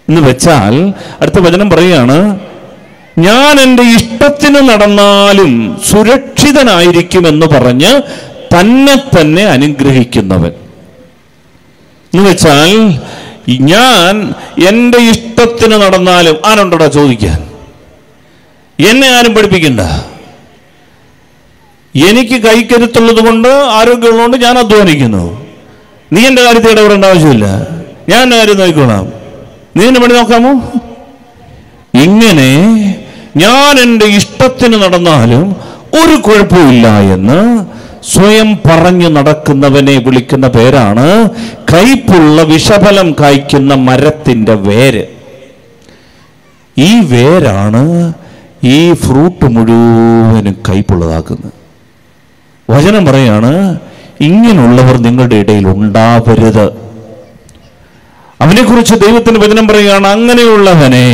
എന്ന് വെച്ചാൽ അടുത്ത വചനം പറയുകയാണ് ഞാൻ എൻ്റെ ഇഷ്ടത്തിന് നടന്നാലും സുരക്ഷിതനായിരിക്കുമെന്ന് പറഞ്ഞ് തന്നെ തന്നെ അനുഗ്രഹിക്കുന്നവൻ എന്ന് വെച്ചാൽ ഞാൻ എൻ്റെ ഇഷ്ടത്തിന് നടന്നാലും ആരുണ്ടോടാ ചോദിക്കാൻ എന്നെ ആരും പഠിപ്പിക്കണ്ട എനിക്ക് കൈക്കരുത്തുള്ളത് കൊണ്ട് ആരോഗ്യമുള്ളതുകൊണ്ട് ഞാൻ അധ്വാനിക്കുന്നു നീ എൻ്റെ കാര്യത്തിൽ ഇടപെടേണ്ട ആവശ്യമില്ല ഞാൻ എൻ്റെ കാര്യം നോക്കിക്കോളാം നീ എന്നെ പണി നോക്കാമോ ഇങ്ങനെ ഞാൻ എൻ്റെ ഇഷ്ടത്തിന് നടന്നാലും ഒരു കുഴപ്പമില്ല എന്ന് സ്വയം പറഞ്ഞു നടക്കുന്നവനെ വിളിക്കുന്ന പേരാണ് കൈപ്പുള്ള വിഷഫലം കായ്ക്കുന്ന മരത്തിന്റെ വേര് ഈ വേരാണ് ഈ ഫ്രൂട്ട് മുഴുവനും കൈപ്പുള്ളതാക്കുന്നത് വചനം പറയാണ് ഇങ്ങനെയുള്ളവർ നിങ്ങളുടെ ഇടയിൽ ഉണ്ടാവരുത് അവനെക്കുറിച്ച് ദൈവത്തിന് വചനം പറയുകയാണ് അങ്ങനെയുള്ളവനെ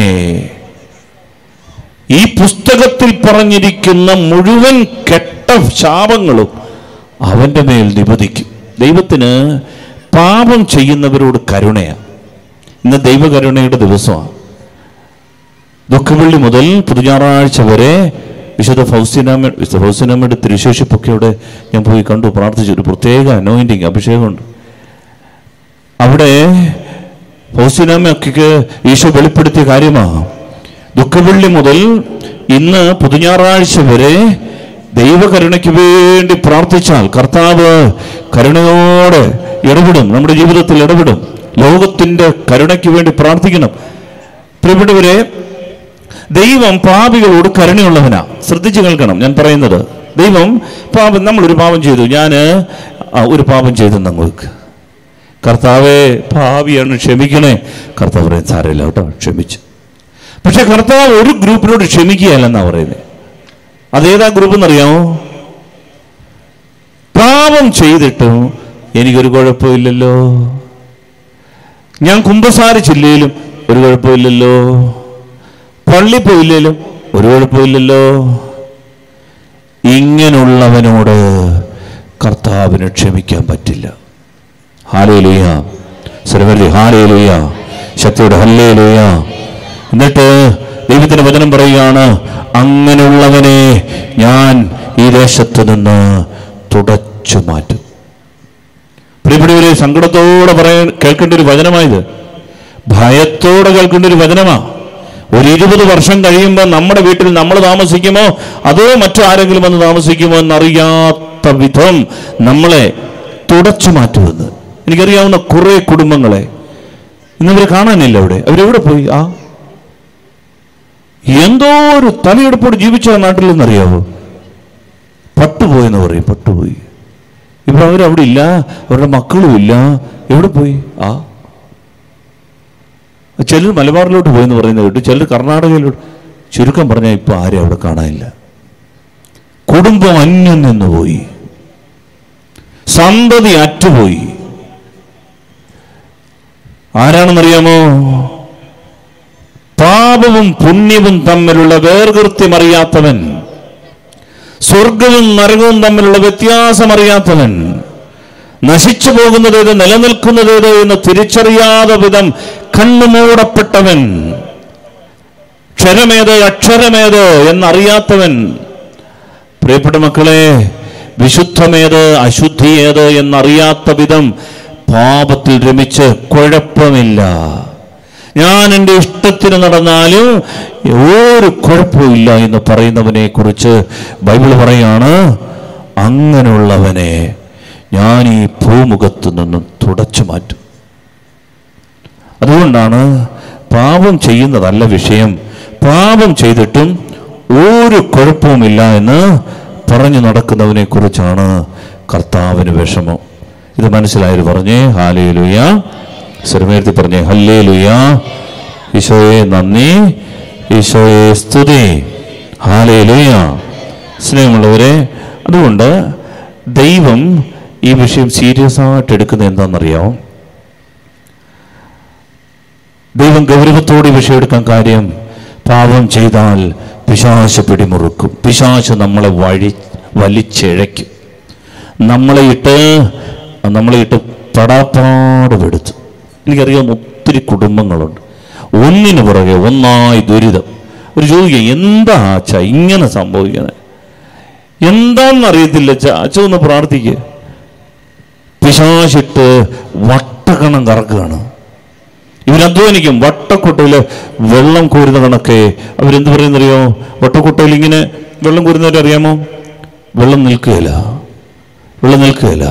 ഈ പുസ്തകത്തിൽ പറഞ്ഞിരിക്കുന്ന മുഴുവൻ കെട്ട ശാപങ്ങളും അവന്റെ മേൽ നിപതിക്കും ദൈവത്തിന് പാപം ചെയ്യുന്നവരോട് കരുണയാണ് ഇന്ന് ദൈവകരുണയുടെ ദിവസമാണ് ദുഃഖവെള്ളി മുതൽ പുതുഞാറാഴ്ച വരെ വിശുദ്ധ ഫൗസ്റ്റിനാമ വിശുദ്ധ ഫൗസ്റ്റിനാമയുടെ തിരുശേഷിപ്പൊക്കെ അവിടെ ഞാൻ പോയി കണ്ടു പ്രാർത്ഥിച്ചു ഒരു പ്രത്യേക അനോയിൻറ്റിങ് അഭിഷേകമുണ്ട് അവിടെ ഫൗസ്റ്റിനാമയ്ക്ക് ഈശോ വെളിപ്പെടുത്തിയ കാര്യമാണ് ദുഃഖവെള്ളി മുതൽ ഇന്ന് പുതുഞാറാഴ്ച വരെ ദൈവകരുണയ്ക്ക് വേണ്ടി പ്രാർത്ഥിച്ചാൽ കർത്താവ് കരുണയോടെ ഇടപെടും നമ്മുടെ ജീവിതത്തിൽ ഇടപെടും ലോകത്തിന്റെ കരുണയ്ക്ക് വേണ്ടി പ്രാർത്ഥിക്കണം പ്രിയപ്പെട്ടവരെ ദൈവം പാപികളോട് കരുണയുള്ളവനാ ശ്രദ്ധിച്ചു കേൾക്കണം ഞാൻ പറയുന്നത് ദൈവം പാപം നമ്മളൊരു പാപം ചെയ്തു ഞാൻ ഒരു പാപം ചെയ്തെന്ന് അങ്ങ് കർത്താവെ ഭാവിയാണ് ക്ഷമിക്കണേ കർത്താവ് പറയും സാരമില്ല കേട്ടോ ക്ഷമിച്ചു പക്ഷെ കർത്താവ് ഒരു ഗ്രൂപ്പിനോട് ക്ഷമിക്കുകയല്ലെന്നാ പറയുന്നത് അതേതാ ഗ്രൂപ്പ് എന്നറിയാമോ പാപം ചെയ്തിട്ടും എനിക്കൊരു കുഴപ്പമില്ലല്ലോ ഞാൻ കുമ്പസാരിച്ചില്ലേലും ഒരു കുഴപ്പമില്ലല്ലോ പള്ളി പോയില്ലേലും ഒരു കുഴപ്പമില്ലല്ലോ ഇങ്ങനെയുള്ളവനോട് കർത്താവിന് ക്ഷമിക്കാൻ പറ്റില്ല ഹാലേലുയ സർവല്ലി ഹാലേലുയ ശക്തിയുടെ ഹല്ലേലുയ എന്നിട്ട് ദൈവത്തിന്റെ വചനം പറയുകയാണ് അങ്ങനെയുള്ളവനെ ഞാൻ ഈ ദേശത്ത് നിന്ന് തുടച്ചു മാറ്റും പ്രിയപ്പെട്ടവരെ സങ്കടത്തോടെ പറയാൻ കേൾക്കേണ്ട ഒരു വചനമായത് ഭയത്തോടെ കേൾക്കേണ്ട ഒരു വചനമാ ഒരു ഇരുപത് വർഷം കഴിയുമ്പോൾ നമ്മുടെ വീട്ടിൽ നമ്മൾ താമസിക്കുമോ അതോ മറ്റാരെങ്കിലും വന്ന് താമസിക്കുമോ എന്നറിയാത്ത വിധം നമ്മളെ തുടച്ചു മാറ്റുമെന്ന് എനിക്കറിയാവുന്ന കുറെ കുടുംബങ്ങളെ ഇന്നവരെ കാണാനില്ല അവിടെ അവരെവിടെ പോയി ആ എന്തോ ഒരു തലയെടുപ്പോട് ജീവിച്ച നാട്ടിൽ നിന്നറിയാവോ പട്ടുപോയെന്ന് പറയും പട്ടുപോയി ഇപ്പൊ അവരവിടെ ഇല്ല അവരുടെ മക്കളും ഇല്ല എവിടെ പോയി ആ ചിലർ മലബാറിലോട്ട് പോയെന്ന് പറയുന്നത് കേട്ടു ചിലർ കർണാടകയിലോട്ട് ചുരുക്കം പറഞ്ഞാൽ ഇപ്പൊ ആരും അവിടെ കാണാനില്ല കുടുംബം അന്യം നിന്ന് പോയി സന്തതി അറ്റുപോയി ആരാണെന്നറിയാമോ പാപവും പുണ്യവും തമ്മിലുള്ള വേർകൃത്യം അറിയാത്തവൻ സ്വർഗവും നരകവും തമ്മിലുള്ള വ്യത്യാസം അറിയാത്തവൻ നശിച്ചു പോകുന്നതേത് നിലനിൽക്കുന്നതേത് എന്ന് തിരിച്ചറിയാതെ വിധം കണ്ണുമൂടപ്പെട്ടവൻ ക്ഷരമേത് അക്ഷരമേത് എന്നറിയാത്തവൻ പ്രിയപ്പെട്ട മക്കളെ വിശുദ്ധമേത് അശുദ്ധി ഏത് എന്നറിയാത്ത വിധം പാപത്തിൽ രമിച്ച് കുഴപ്പമില്ല ഞാൻ എൻ്റെ ഇഷ്ടത്തിന് നടന്നാലും ഒരു കുഴപ്പമില്ല എന്ന് പറയുന്നവനെ കുറിച്ച് ബൈബിൾ പറയാണ് അങ്ങനെയുള്ളവനെ ഞാൻ ഈ ഭൂമുഖത്ത് നിന്നും തുടച്ചു മാറ്റും അതുകൊണ്ടാണ് പാപം ചെയ്യുന്നതല്ല വിഷയം പാപം ചെയ്തിട്ടും ഒരു കുഴപ്പവുമില്ല എന്ന് പറഞ്ഞു നടക്കുന്നവനെ കുറിച്ചാണ് കർത്താവിന് വിഷമം ഇത് മനസ്സിലായത് പറഞ്ഞേ ഹാലേലുയ സ്വരമേർത്തി പറഞ്ഞേ ഹല്ലേലുയ ഈശോയെ നന്ദി ഈശോയെ സ്തുതി ഹാലേലുയ സ്നേഹമുള്ളവരെ അതുകൊണ്ട് ദൈവം ഈ വിഷയം സീരിയസ് ആയിട്ട് എടുക്കുന്നത് എന്താണെന്നറിയാമോ ദൈവം ഗൗരവത്തോടെ ഈ വിഷയം എടുക്കാൻ കാര്യം പാപം ചെയ്താൽ പിശാശ് പിടിമുറുക്കും പിശാശ് നമ്മളെ വഴി വലിച്ചിഴയ്ക്കും നമ്മളെ ഇട്ട് നമ്മളെ ഇട്ട് പടാപ്പാട് പെടുത്തു എനിക്കറിയാം ഒത്തിരി കുടുംബങ്ങളുണ്ട് ഒന്നിനു പുറകെ ഒന്നായി ദുരിതം ഒരു ചോദിക്കുക എന്താ അച്ഛ ഇങ്ങനെ സംഭവിക്കുന്നത് എന്താണെന്ന് അറിയത്തില്ല അച്ഛ അച്ഛ ഒന്ന് പ്രാർത്ഥിക്കുക പിശാശിട്ട് വട്ടകണം കറക്കുകയാണ് ഇവരധ്വാനിക്കും വട്ടക്കൊട്ടയിൽ വെള്ളം കോരുന്ന കണക്കെ അവരെന്ത് പറയുന്നറിയോ വട്ടക്കൊട്ടയിൽ ഇങ്ങനെ വെള്ളം കോരുന്നവരറിയാമോ വെള്ളം നിൽക്കുകയില്ല വെള്ളം നിൽക്കുകയില്ല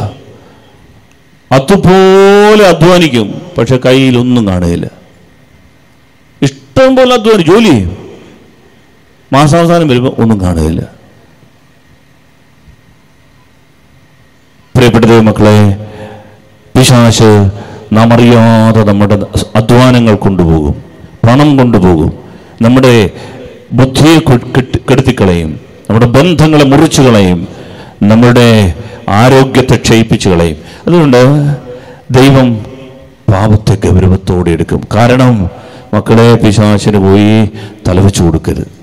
അതുപോലെ അധ്വാനിക്കും പക്ഷെ കയ്യിലൊന്നും കാണുകയില്ല ഇഷ്ടം പോലെ അധ്വാനം ജോലി ചെയ്യും മാസാവസാനം വരുമ്പോൾ ഒന്നും കാണുകയില്ല പ്രിയപ്പെട്ട ദൈവമക്കളെ പിശാശ് നാം അറിയാതെ നമ്മുടെ അധ്വാനങ്ങൾ കൊണ്ടുപോകും പണം കൊണ്ടുപോകും നമ്മുടെ ബുദ്ധിയെ കെ- കെട്ടി- കെടുത്തിക്കളയും നമ്മുടെ ബന്ധങ്ങളെ മുറിച്ചു കളയും നമ്മുടെ ആരോഗ്യത്തെ ക്ഷയിപ്പിച്ചു കളയും അതുകൊണ്ട് ദൈവം പാപത്തെ ഗൗരവത്തോടെ എടുക്കും കാരണം മക്കളെ പിശാചിന് പോയി തലവെച്ചു കൊടുക്കരുത്